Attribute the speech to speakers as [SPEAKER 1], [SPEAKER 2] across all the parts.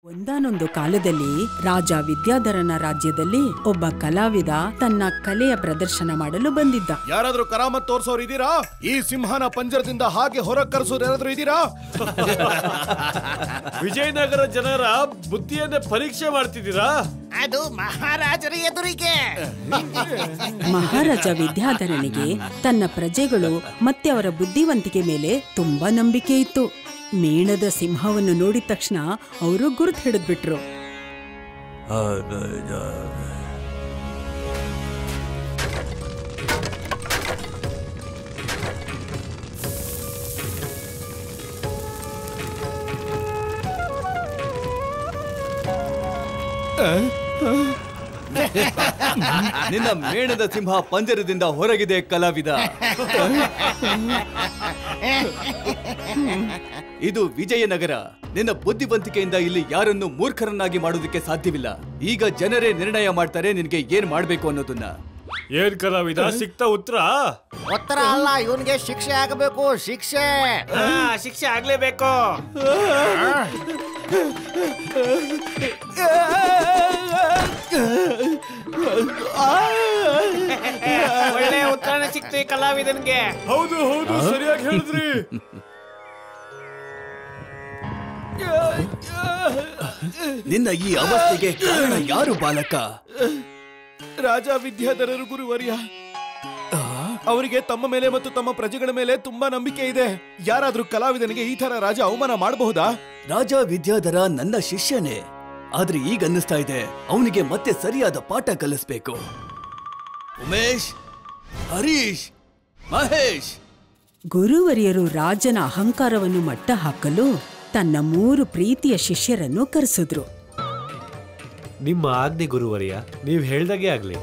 [SPEAKER 1] ಒಂದಾನೊಂದು ಕಾಲದಲ್ಲಿ ರಾಜ ವಿದ್ಯಾಧರನ ರಾಜ್ಯದಲ್ಲಿ ಒಬ್ಬ ಕಲಾವಿದ ತನ್ನ ಕಲೆಯ ಪ್ರದರ್ಶನ ಮಾಡಲು ಬಂದಿದ್ದ
[SPEAKER 2] ಯಾರಾದ್ರೂ ಕರಾಮತ್ ತೋರ್ಸೋರು ಇದೀರಾ ಈ ಸಿಂಹನ ಪಂಜರದಿಂದ ಹಾಗೆ ಹೊರಗ್ ಕರೆಸೋರು ಯಾರಾದ್ರೂ ಇದೀರಾ
[SPEAKER 3] ವಿಜಯನಗರ ಜನರ ಬುದ್ಧಿಯನ್ನ ಪರೀಕ್ಷೆ ಮಾಡ್ತಿದ್ದೀರಾ
[SPEAKER 4] ಅದು ಮಹಾರಾಜರ ಎದುರಿಗೆ
[SPEAKER 1] ಮಹಾರಾಜ ವಿದ್ಯಾಧರನಿಗೆ ತನ್ನ ಪ್ರಜೆಗಳು ಮತ್ತೆ ಅವರ ಬುದ್ಧಿವಂತಿಕೆ ಮೇಲೆ ತುಂಬಾ ನಂಬಿಕೆ ಇತ್ತು ಮೇಣದ ಸಿಂಹವನ್ನು ನೋಡಿದ ತಕ್ಷಣ ಅವರು ಗುರುತು ಹಿಡಿದ್ಬಿಟ್ರು
[SPEAKER 5] ನಿನ್ನ ಮೇಣದ ಸಿಂಹ ಪಂಜರದಿಂದ ಹೊರಗಿದೆ ಕಲಾವಿದ ಇದು ವಿಜಯನಗರ ನಿನ್ನ ಬುದ್ಧಿವಂತಿಕೆಯಿಂದ ಇಲ್ಲಿ ಯಾರನ್ನು ಮೂರ್ಖರನ್ನಾಗಿ ಮಾಡೋದಕ್ಕೆ ಸಾಧ್ಯವಿಲ್ಲ ಈಗ ಜನರೇ ನಿರ್ಣಯ ಮಾಡ್ತಾರೆ ನಿನಗೆ ಏನ್ ಮಾಡ್ಬೇಕು ಅನ್ನೋದನ್ನ
[SPEAKER 3] ಏನ್ ಕಲಾವಿದ ಸಿಕ್ತ ಉತ್ತರ
[SPEAKER 4] ಉತ್ತರ ಅಲ್ಲ ಇವನ್ಗೆ ಶಿಕ್ಷೆ ಆಗಬೇಕು ಶಿಕ್ಷೆ
[SPEAKER 3] ಶಿಕ್ಷೆ ಆಗ್ಲೇಬೇಕು
[SPEAKER 6] ಒಳ್ಳೆ ಉತ್ತರ ಸಿಕ್ತು ಈ ಕಲಾವಿದನ್ಗೆ
[SPEAKER 3] ಹೌದು ಹೌದು ಸರಿಯಾಗಿ ಹೇಳಿದ್ರಿ
[SPEAKER 5] ನಿನ್ನ ಈ ಅವಸ್ಥೆಗೆ ಕಾರಣ ಯಾರು ಬಾಲಕ
[SPEAKER 2] ರಾಜ ವಿದ್ಯಾಧರರು ಗುರುವರ್ಯ ಅವರಿಗೆ ತಮ್ಮ ಮೇಲೆ ಮತ್ತು ತಮ್ಮ ಪ್ರಜೆಗಳ ಮೇಲೆ ತುಂಬಾ ನಂಬಿಕೆ ಇದೆ ಯಾರಾದ್ರೂ ಕಲಾವಿದನಿಗೆ ಈ ತರ ರಾಜ ಅವಮಾನ ಮಾಡಬಹುದಾ
[SPEAKER 5] ರಾಜ ವಿದ್ಯಾಧರ ನನ್ನ ಶಿಷ್ಯನೇ ಆದ್ರೆ ಈಗ ಅನ್ನಿಸ್ತಾ ಇದೆ ಅವನಿಗೆ ಮತ್ತೆ ಸರಿಯಾದ ಪಾಠ ಕಲಿಸ್ಬೇಕು ಉಮೇಶ್ ಹರೀಶ್ ಮಹೇಶ್
[SPEAKER 1] ಗುರುವರಿಯರು ರಾಜನ ಅಹಂಕಾರವನ್ನು ಮಟ್ಟ ಹಾಕಲು ತನ್ನ ಮೂರು ಪ್ರೀತಿಯ ಶಿಷ್ಯರನ್ನು ಕರೆಸಿದ್ರು
[SPEAKER 3] ನಿಮ್ಮ ಆಜ್ಞೆ ಗುರುವರಿಯ ನೀವ್ ಹೇಳ್ದಾಗೆ ಆಗ್ಲಿ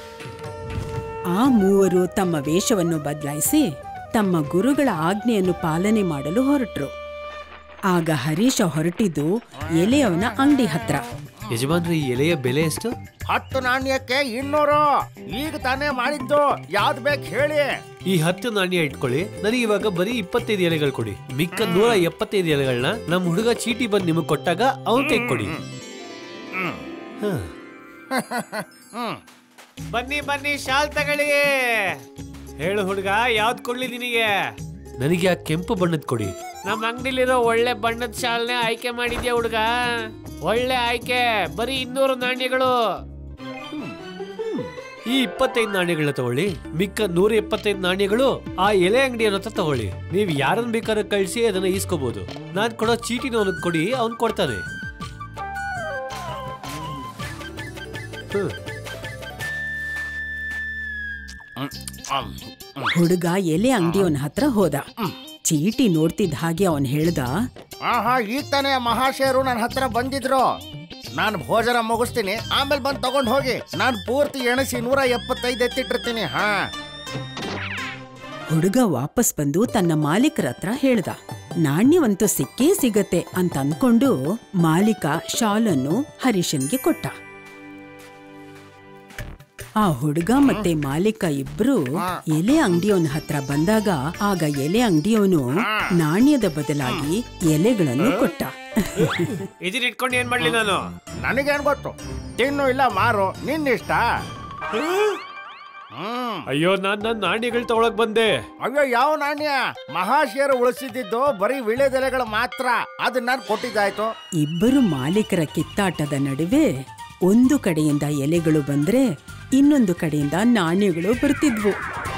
[SPEAKER 1] ಆ ಮೂವರು ತಮ್ಮ ವೇಷವನ್ನು ಬದಲಾಯಿಸಿ ತಮ್ಮ ಗುರುಗಳ ಆಜ್ಞೆಯನ್ನು ಪಾಲನೆ ಮಾಡಲು ಹೊರಟ್ರು ಆಗ ಹರೀಶ ಹೊರಟಿದ್ದು ಎಲೆಯವನ ಅಂಗಡಿ ಹತ್ರ
[SPEAKER 3] ಯಜಮಾನ್ರಿ ಈ ಎಲೆಯ ಬೆಲೆ ಎಷ್ಟು
[SPEAKER 4] ಹತ್ತು ನಾಣ್ಯಕ್ಕೆ ಇನ್ನೂರು ಈಗ ತಾನೇ ಮಾಡಿದ್ದು ಯಾವ್ದು ಬೇಕು ಹೇಳಿ
[SPEAKER 3] ಈ ಹತ್ತು ನಾಣ್ಯ ಇಟ್ಕೊಳ್ಳಿ ನನಗೆ ಇವಾಗ ಬರೀ ಇಪ್ಪತ್ತೈದು ಎಲೆಗಳು ಕೊಡಿ ಮಿಕ್ಕ ನೂರ ಎಪ್ಪತ್ತೈದು ಎಲೆಗಳನ್ನ ನಮ್ಮ ಹುಡುಗ ಚೀಟಿ ಬಂದು ನಿಮಗೆ ಕೊಟ್ಟಾಗ ಅವನ್ ಕೈ ಕೊಡಿ ಹ. ಬನ್ನಿ ಬನ್ನಿ ಶಾಲ್ ತಗೊಳ್ಳಿ ಹೇಳು ಹುಡುಗ ಯಾವ್ದು ಕೊಡ್ಲಿ ನಿನಗೆ ನನಗೆ ಆ ಕೆಂಪು ಬಣ್ಣದ ಕೊಡಿ
[SPEAKER 6] ನಮ್ಮ ಅಂಗಡಿಲಿರೋ ಒಳ್ಳೆ ಬಣ್ಣದ ಶಾಲ್ನೆ ಆಯ್ಕೆ ಮಾಡಿದ್ಯಾ ಹುಡುಗ ಒಳ್ಳೆ ಆಯ್ಕೆ ಬರೀ ಇನ್ನೂರು ನಾಣ್ಯಗಳು
[SPEAKER 3] ಈ ಇಪ್ಪತ್ತೈದು ನಾಣ್ಯಗಳನ್ನ ತಗೊಳ್ಳಿ ಮಿಕ್ಕ ನೂರ ಎಪ್ಪತ್ತೈದು ನಾಣ್ಯಗಳು ಆ ಎಲೆ ಅಂಗಡಿಯನ್ನ ಹತ್ರ ತಗೊಳ್ಳಿ ನೀವು ಯಾರನ್ನ ಬೇಕಾದ್ರೂ ಕಳಿಸಿ ಅದನ್ನ ಈಸ್ಕೋಬಹುದು ನಾನ್ ಕೊಡೋ ಚೀಟಿನ ಅವನಿಗೆ ಕೊಡಿ ಅವ್ನ್ ಕೊಡ್ತಾನೆ ಹ್ಮ್.
[SPEAKER 1] ಹುಡುಗ ಎಲೆ ಅಂಗಡಿಯವನ ಹತ್ರ ಹೋದ ಚೀಟಿ ನೋಡ್ತಿದ್ದ ಹಾಗೆ ಅವನ್ ಹೇಳ್ದ
[SPEAKER 4] ಆಹಾ ಈಗ ತಾನೇ ಮಹಾಶಯರು ನನ್ನ ಹತ್ರ ಬಂದಿದ್ರು ನಾನು ಭೋಜನ ಮುಗಿಸ್ತೀನಿ ಆಮೇಲೆ ಬಂದು ತಗೊಂಡು ಹೋಗಿ ನಾನು ಪೂರ್ತಿ ಎಣಸಿ ನೂರ ಎಪ್ಪತ್ತೈದು ಎತ್ತಿಟ್ಟಿರ್ತೀನಿ ಹಾ
[SPEAKER 1] ಹುಡುಗ ವಾಪಸ್ ಬಂದು ತನ್ನ ಮಾಲೀಕರ ಹತ್ರ ಹೇಳ್ದ ನಾಣ್ಯವಂತೂ ಸಿಕ್ಕೇ ಸಿಗತ್ತೆ ಅಂತ ಅನ್ಕೊಂಡು ಮಾಲೀಕ ಶಾಲನ್ನು ಹರೀಶನ್ಗೆ ಕೊಟ್ಟ ಆ ಹುಡುಗ ಮತ್ತೆ ಮಾಲೀಕ ಇಬ್ರು ಎಲೆ ಅಂಗಡಿಯವನ ಹತ್ರ ಬಂದಾಗ ಆಗ ಎಲೆ ಅಂಗಡಿಯವನು ನಾಣ್ಯದ ಬದಲಾಗಿ ಎಲೆಗಳನ್ನು ಕೊಟ್ಟ
[SPEAKER 3] ಇದನ್ನ ಇಟ್ಕೊಂಡು ಏನ್ ಮಾಡ್ಲಿ ನಾನು
[SPEAKER 4] ನನಗೇನು ಗೊತ್ತು ತಿನ್ನು ಇಲ್ಲ ಮಾರು ನಿನ್ನಿಷ್ಟ ಹ್ಮ್
[SPEAKER 3] ಅಯ್ಯೋ ನಾನ್ ನನ್ನ ನಾಣ್ಯಗಳು ತಗೊಳಕ್ ಬಂದೆ
[SPEAKER 4] ಅಯ್ಯೋ ಯಾವ ನಾಣ್ಯ ಮಹಾಶಯರು ಉಳಿಸಿದ್ದು ಬರೀ ವಿಳೆದೆಲೆಗಳು ಮಾತ್ರ ಅದನ್ನ ನಾನು ಕೊಟ್ಟಿದ್ದಾಯ್ತು
[SPEAKER 1] ಇಬ್ಬರು ಮಾಲೀಕರ ಕಿತ್ತಾಟದ ನಡುವೆ ಒಂದು ಕಡೆಯಿಂದ ಎಲೆಗಳು ಬಂದ್ರೆ ಇನ್ನೊಂದು ಕಡೆಯಿಂದ ನಾಣ್ಯಗಳು ಬರ್ತಿದ್ವು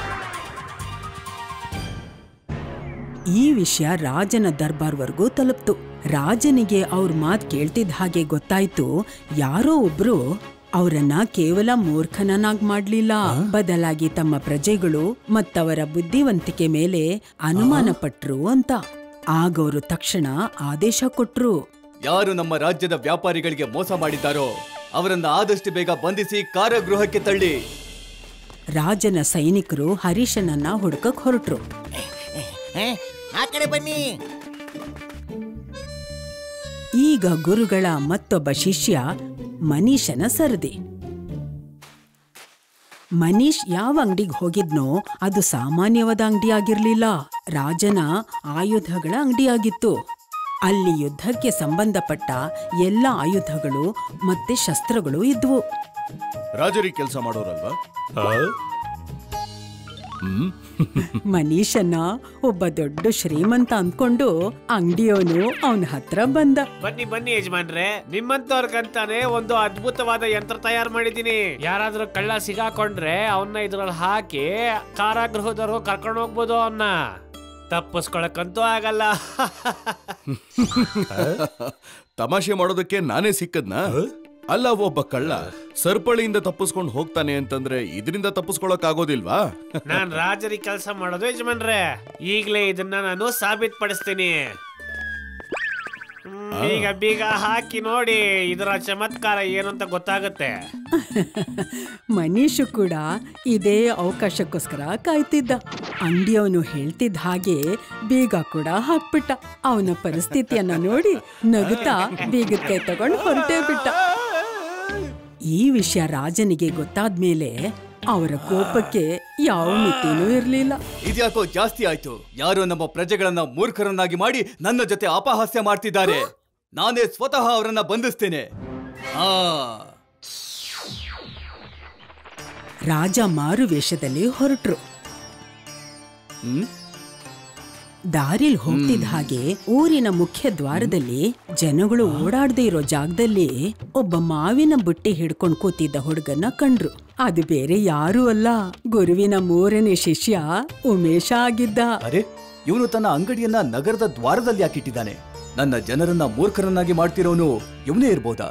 [SPEAKER 1] ಈ ವಿಷಯ ರಾಜನ ದರ್ಬಾರ್ವರೆಗೂ ತಲುಪ್ತು ರಾಜನಿಗೆ ಅವ್ರ ಮಾತ್ ಕೇಳ್ತಿದ್ದ ಹಾಗೆ ಗೊತ್ತಾಯ್ತು ಯಾರೋ ಒಬ್ರು ಅವರನ್ನ ಕೇವಲ ಮೂರ್ಖನನ್ನಾಗ್ ಮಾಡ್ಲಿಲ್ಲ ಬದಲಾಗಿ ತಮ್ಮ ಪ್ರಜೆಗಳು ಮತ್ತವರ ಬುದ್ಧಿವಂತಿಕೆ ಮೇಲೆ ಅನುಮಾನ ಪಟ್ರು ಅಂತ ಆಗವರು ತಕ್ಷಣ ಆದೇಶ ಕೊಟ್ರು
[SPEAKER 5] ಯಾರು ನಮ್ಮ ರಾಜ್ಯದ ವ್ಯಾಪಾರಿಗಳಿಗೆ ಮೋಸ ಮಾಡಿದ್ದಾರೋ ಅವರನ್ನ ಆದಷ್ಟು ಬೇಗ ಬಂಧಿಸಿ ಕಾರಾಗೃಹಕ್ಕೆ ತಳ್ಳಿ
[SPEAKER 1] ರಾಜನ ಸೈನಿಕರು ಹರೀಶನನ್ನ ಹುಡುಕಕ್ ಹೊರಟ್ರು
[SPEAKER 4] ಆ ಕಡೆ ಬನ್ನಿ
[SPEAKER 1] ಈಗ ಗುರುಗಳ ಮತ್ತೊಬ್ಬ ಶಿಷ್ಯ ಮನೀಶನ ಸರದಿ ಮನೀಶ್ ಯಾವ ಅಂಗಡಿಗೆ ಹೋಗಿದ್ನೋ ಅದು ಸಾಮಾನ್ಯವಾದ ಅಂಗಡಿ ಆಗಿರ್ಲಿಲ್ಲ ರಾಜನ ಆಯುಧಗಳ ಅಂಗಡಿಯಾಗಿತ್ತು ಅಲ್ಲಿ ಯುದ್ಧಕ್ಕೆ ಸಂಬಂಧಪಟ್ಟ ಎಲ್ಲ ಆಯುಧಗಳು ಮತ್ತೆ ಶಸ್ತ್ರಗಳು ಇದ್ವು
[SPEAKER 2] ರಾಜರಿಗೆ ಕೆಲಸ ಮಾಡೋರಲ್ವಾ
[SPEAKER 1] ಮನೀಷನ್ನ ಒಬ್ಬ ದೊಡ್ಡ ಶ್ರೀಮಂತ ಅಂದ್ಕೊಂಡು ಅಂಗಡಿಯವನು ಅವನ ಹತ್ರ ಬಂದ
[SPEAKER 6] ಬನ್ನಿ ಬನ್ನಿ ಯಜಮಾನ್ರೆ ನಿಮ್ಮಂತವ್ರಿಗಂತಾನೆ ಒಂದು ಅದ್ಭುತವಾದ ಯಂತ್ರ ತಯಾರು ಮಾಡಿದೀನಿ ಯಾರಾದ್ರೂ ಕಳ್ಳ ಸಿಗಾಕೊಂಡ್ರೆ ಅವನ್ನ ಇದ್ರಲ್ಲಿ ಹಾಕಿ ಕಾರಾಗೃಹದವ್ರು ಕರ್ಕೊಂಡು ಹೋಗ್ಬೋದು ಅವನ್ನ ತಪ್ಪಿಸ್ಕೊಳಕ್ಕಂತೂ ಆಗಲ್ಲ
[SPEAKER 2] ತಮಾಷೆ ಮಾಡೋದಕ್ಕೆ ನಾನೇ ಸಿಕ್ಕದ್ನಾ ಅಲ್ಲ ಒಬ್ಬ ಕಳ್ಳ ಸರಪಳಿಯಿಂದ ತಪ್ಪಿಸ್ಕೊಂಡು ಹೋಗ್ತಾನೆ ಅಂತಂದ್ರೆ ಇದರಿಂದ ತಪ್ಪಿಸ್ಕೊಳಕ್ ಆಗೋದಿಲ್ವಾ
[SPEAKER 6] ನಾನ್ ರಾಜರಿಗೆ ಕೆಲಸ ಮಾಡೋದು ಯಜಮಾನ್ರೆ ಈಗ್ಲೇ ಇದನ್ನ ನಾನು ಸಾಬೀತ್ಪಡಿಸ್ತೀನಿ ಹ್ಮ್, ಈಗ ಬೀಗ ಹಾಕಿ ನೋಡಿ ಇದರ ಚಮತ್ಕಾರ ಏನು ಅಂತ ಗೊತ್ತಾಗುತ್ತೆ
[SPEAKER 1] ಮನೀಶು ಕೂಡ ಇದೇ ಅವಕಾಶಕ್ಕೋಸ್ಕರ ಕಾಯ್ತಿದ್ದ ಅಂಗಡಿಯವನು ಹೇಳ್ತಿದ್ದ ಹಾಗೆ ಬೀಗ ಕೂಡ ಹಾಕ್ಬಿಟ್ಟ ಅವನ ಪರಿಸ್ಥಿತಿಯನ್ನ ನೋಡಿ ನಗುತ್ತಾ ಬೀಗದ ಕೈ ತಗೊಂಡು ಹೊರಟೇ ಬಿಟ್ಟ ಈ ವಿಷಯ ರಾಜನಿಗೆ ಗೊತ್ತಾದ್ಮೇಲೆ ಅವರ ಕೋಪಕ್ಕೆ ಯಾವ ಮಿತಿನೂ ಇರ್ಲಿಲ್ಲ
[SPEAKER 5] ಇದ್ಯಾಕೋ ಜಾಸ್ತಿ ಆಯ್ತು ಯಾರೋ ನಮ್ಮ ಪ್ರಜೆಗಳನ್ನ ಮೂರ್ಖರನ್ನಾಗಿ ಮಾಡಿ ನನ್ನ ಜೊತೆ ಅಪಹಾಸ್ಯ ಮಾಡ್ತಿದ್ದಾರೆ ನಾನೇ ಸ್ವತಃ ಅವರನ್ನ ಬಂಧಿಸ್ತೇನೆ ಆ
[SPEAKER 1] ರಾಜ ಮಾರು ವೇಷದಲ್ಲಿ ಹೊರಟ್ರು
[SPEAKER 5] ಹ್ಮ್
[SPEAKER 1] ದಾರಿಲ್ ಹೋಗ್ತಿದ್ದ ಹಾಗೆ ಊರಿನ ಮುಖ್ಯ ದ್ವಾರದಲ್ಲಿ ಜನಗಳು ಓಡಾಡದೇ ಇರೋ ಜಾಗದಲ್ಲಿ ಒಬ್ಬ ಮಾವಿನ ಬುಟ್ಟಿ ಹಿಡ್ಕೊಂಡ್ ಕೂತಿದ್ದ ಹುಡುಗನ್ನ ಕಂಡ್ರು ಅದು ಬೇರೆ ಯಾರೂ ಅಲ್ಲ ಗುರುವಿನ ಮೂರನೇ ಶಿಷ್ಯ ಉಮೇಶ ಆಗಿದ್ದ
[SPEAKER 5] ಅರೆ ಇವನು ತನ್ನ ಅಂಗಡಿಯನ್ನ ನಗರದ ದ್ವಾರದಲ್ಲಿ ಹಾಕಿಟ್ಟಿದ್ದಾನೆ ನನ್ನ ಜನರನ್ನ ಮೂರ್ಖರನ್ನಾಗಿ ಮಾಡ್ತಿರೋನು ಇವನೇ ಇರ್ಬೋದಾ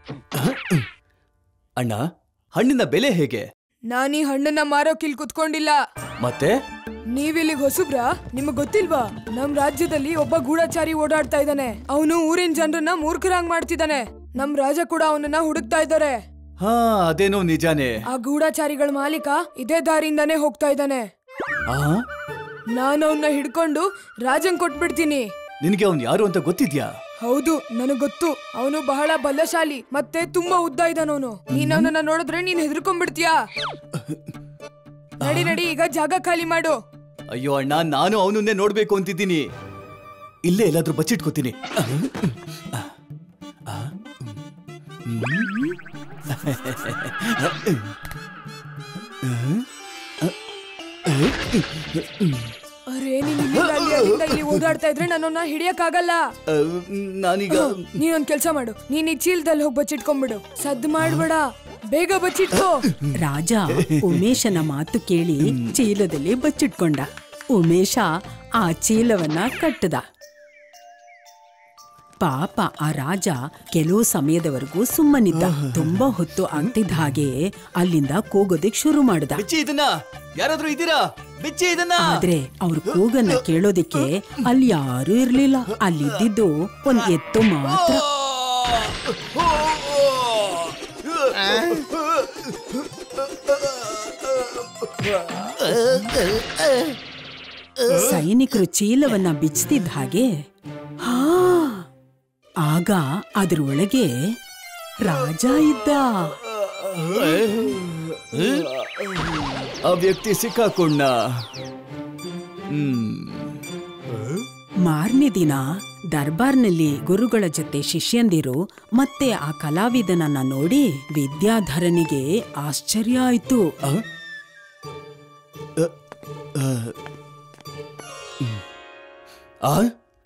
[SPEAKER 5] ಅಣ್ಣ ಹಣ್ಣಿನ ಬೆಲೆ ಹೇಗೆ
[SPEAKER 7] ನಾನೀ ಹಣ್ಣನ್ನ ಮಾರೋಕಿಲ್ ಕುತ್ಕೊಂಡಿಲ್ಲ
[SPEAKER 5] ಮತ್ತೆ
[SPEAKER 7] ನೀವಿಲ್ಲಿಗ್ ಹೊಸಬ್ರಾ ನಿಮಗ್ ಗೊತ್ತಿಲ್ವಾ ನಮ್ ರಾಜ್ಯದಲ್ಲಿ ಒಬ್ಬ ಗೂಢಚಾರಿ ಓಡಾಡ್ತಾ ಇದ್ದಾನೆ ಅವನು ಊರಿನ ಜನರನ್ನ ಮೂರ್ಖರಾಗ್ ಮಾಡ್ತಿದ್ದಾನೆ ನಮ್ ರಾಜ ಕೂಡ ಅವನನ್ನ ಹುಡುಕ್ತಾ ಇದ್ದಾರೆ
[SPEAKER 5] ಹಾ ಅದೇನೋ ನಿಜಾನೇ
[SPEAKER 7] ಆ ಗೂಢಚಾರಿಗಳ ಮಾಲೀಕ ಇದೇ ದಾರಿಯಿಂದಾನೇ ಹೋಗ್ತಾ ಇದ್ದಾನೆ
[SPEAKER 5] ಆ
[SPEAKER 7] ನಾನು ಅವನ್ನ ಹಿಡ್ಕೊಂಡು ರಾಜಂಗ್ ಕೊಟ್ಬಿಡ್ತೀನಿ
[SPEAKER 5] ನಿನಗೆ ಅವನ್ ಯಾರು ಅಂತ ಗೊತ್ತಿದ್ಯಾ
[SPEAKER 7] ಹೌದು ನನಗ್ ಗೊತ್ತು ಅವನು ಬಹಳ ಬಲಶಾಲಿ ಮತ್ತೆ ತುಂಬಾ ಉದ್ದ ಇದ್ದಾನವನು ನೀನ್ ಅವನನ್ನ ನೋಡಿದ್ರೆ ನೀನ್ ಹೆದರ್ಕೊಂಡ್ಬಿಡ್ತೀಯಾ ನಡಿ ನಡಿ ಈಗ ಜಾಗ ಖಾಲಿ ಮಾಡು
[SPEAKER 5] ಅಯ್ಯೋ ಅಣ್ಣ ನಾನು ಅವನನ್ನೇ ನೋಡ್ಬೇಕು ಅಂತಿದ್ದೀನಿ ಇಲ್ಲೇ ಎಲ್ಲಾದ್ರೂ ಬಚ್ಚಿಟ್ಕೋತೀನಿ
[SPEAKER 7] ಅರೇ ನೀನ್ ಇಲ್ಲಿಂದ ಅಲ್ಲಿ, ಅಲ್ಲಿಂದ ಇಲ್ಲಿ ಓಡಾಡ್ತಾ ಇದ್ರೆ ನನ್ನನ್ನ ಹಿಡಿಯಕ್ಕಾಗಲ್ಲ
[SPEAKER 5] ನಾನೀಗ
[SPEAKER 7] ನೀನೊಂದ್ ಕೆಲ್ಸ ಮಾಡು ನೀನ್ ಈ ಚೀಲದಲ್ಲಿ ಹೋಗಿ ಬಚ್ಚಿಟ್ಕೊಂಡ್ಬಿಡು ಸದ್ದು ಮಾಡ್ಬೇಡ ಬೇಗ ಬಚ್ಚಿಟ್ಕೋ
[SPEAKER 1] ರಾಜ ಉಮೇಶನ ಮಾತು ಕೇಳಿ ಚೀಲದಲ್ಲಿ ಬಚ್ಚಿಟ್ಕೊಂಡ ಉಮೇಶ ಆ ಚೀಲವನ್ನ ಕಟ್ಟದ ಪಾಪ ಆ ರಾಜ ಕೆಲವು ಸಮಯದವರೆಗೂ ಸುಮ್ಮನಿದ್ದ ತುಂಬಾ ಹೊತ್ತು ಆಗ್ತಿದ್ದ ಹಾಗೆ ಅಲ್ಲಿಂದ ಕೂಗೋದಿಕ್ ಶುರು ಮಾಡ್ದ
[SPEAKER 5] ಬಿಚ್ಚಿ ಇದನ್ನ ಯಾರಾದ್ರೂ ಇದ್ದೀರಾ ಬಿಚ್ಚಿ ಇದನ್ನ
[SPEAKER 1] ಆದ್ರೆ ಅವ್ರ ಕೂಗನ್ನ ಕೇಳೋದಿಕ್ಕೆ ಅಲ್ಲಿ ಯಾರೂ ಇರ್ಲಿಲ್ಲ ಅಲ್ಲಿದ್ದಿದ್ದು ಒಂದ್ ಎತ್ತು ಮಾತ್ರ ಸೈನಿಕರು ಚೀಲವನ್ನ ಬಿಚ್ತಿದ್ದ ಹಾಗೆ ಹಾ ಆಗ ಅದ್ರೊಳಗೆ ರಾಜ ಇದ್ದ
[SPEAKER 5] ಆ ವ್ಯಕ್ತಿ ಸಿಕ್ಕಾಕೊಂಡ ಹ್ಮ್
[SPEAKER 1] ಮಾರನೇ ದಿನ ದರ್ಬಾರ್ನಲ್ಲಿ ಗುರುಗಳ ಜೊತೆ ಶಿಷ್ಯಂದಿರು ಮತ್ತೆ ಆ ಕಲಾವಿದನನ್ನ ನೋಡಿ ವಿದ್ಯಾಧರನಿಗೆ ಆಶ್ಚರ್ಯ ಆಯ್ತು
[SPEAKER 5] ಆ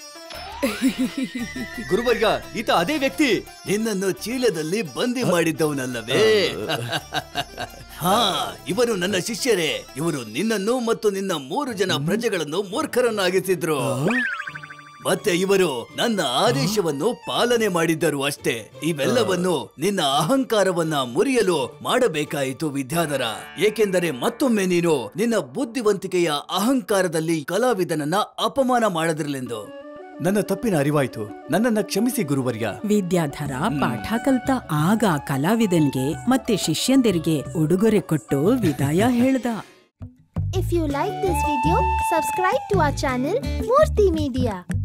[SPEAKER 5] ಗುರುವರ್ಗ ಈತ ಅದೇ ವ್ಯಕ್ತಿ ನಿನ್ನನ್ನು ಚೀಲದಲ್ಲಿ ಬಂದಿ ಮಾಡಿದ್ದವನಲ್ಲವೇ ಹಾ ಇವರು ನನ್ನ ಶಿಷ್ಯರೇ ಇವರು ನಿನ್ನನ್ನು ಮತ್ತು ನಿನ್ನ ಮೂರು ಜನ ಪ್ರಜೆಗಳನ್ನು ಮೂರ್ಖರನ್ನಾಗಿಸಿದ್ರು ಮತ್ತೆ ಇವರು ನನ್ನ ಆದೇಶವನ್ನು ಪಾಲನೆ ಮಾಡಿದ್ದರು ಅಷ್ಟೇ ಇವೆಲ್ಲವನ್ನು ನಿನ್ನ ಅಹಂಕಾರವನ್ನ ಮುರಿಯಲು ಮಾಡಬೇಕಾಯಿತು ವಿದ್ಯಾಧರ ಏಕೆಂದರೆ ಮತ್ತೊಮ್ಮೆ ನೀನು ನಿನ್ನ ಬುದ್ಧಿವಂತಿಕೆಯ ಅಹಂಕಾರದಲ್ಲಿ ಕಲಾವಿದನನ್ನ ಅಪಮಾನ ಮಾಡದಿರಲೆಂದು ನನ್ನ ತಪ್ಪಿನ ಅರಿವಾಯ್ತು ನನ್ನನ್ನ ಕ್ಷಮಿಸಿ ಗುರುವರ್ಯ
[SPEAKER 1] ವಿದ್ಯಾಧರ ಪಾಠ ಕಲ್ತ ಆಗ ಆ ಕಲಾವಿದನ್ಗೆ ಮತ್ತೆ ಶಿಷ್ಯಂದಿರಿಗೆ ಉಡುಗೊರೆ ಕೊಟ್ಟು ವಿದಾಯ ಹೇಳ್ದ
[SPEAKER 8] If you like this video, subscribe to our channel Murthy Media.